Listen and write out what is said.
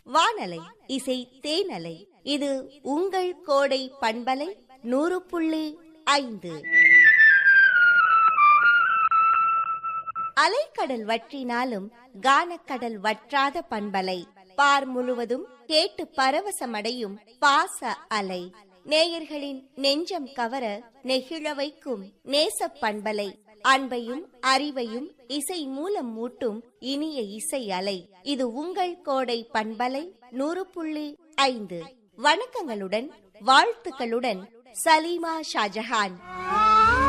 வானலை இசை தேனலை இது உங்கள் கோடை பண்பலை நூறு புள்ளி ஐந்து அலைக்கடல் வற்றினாலும் கானக்கடல் வற்றாத பண்பலை பார் முழுவதும் கேட்டு பரவசமடையும் பாச அலை நேயர்களின் நெஞ்சம் கவர நெகிழ வைக்கும் நேச பண்பலை அன்பையும் அறிவையும் இசை மூலம் மூட்டும் இனிய இசை அலை இது உங்கள் கோடை பண்பலை நூறு புள்ளி ஐந்து வணக்கங்களுடன் வாழ்த்துக்களுடன் சலீமா ஷாஜஹான்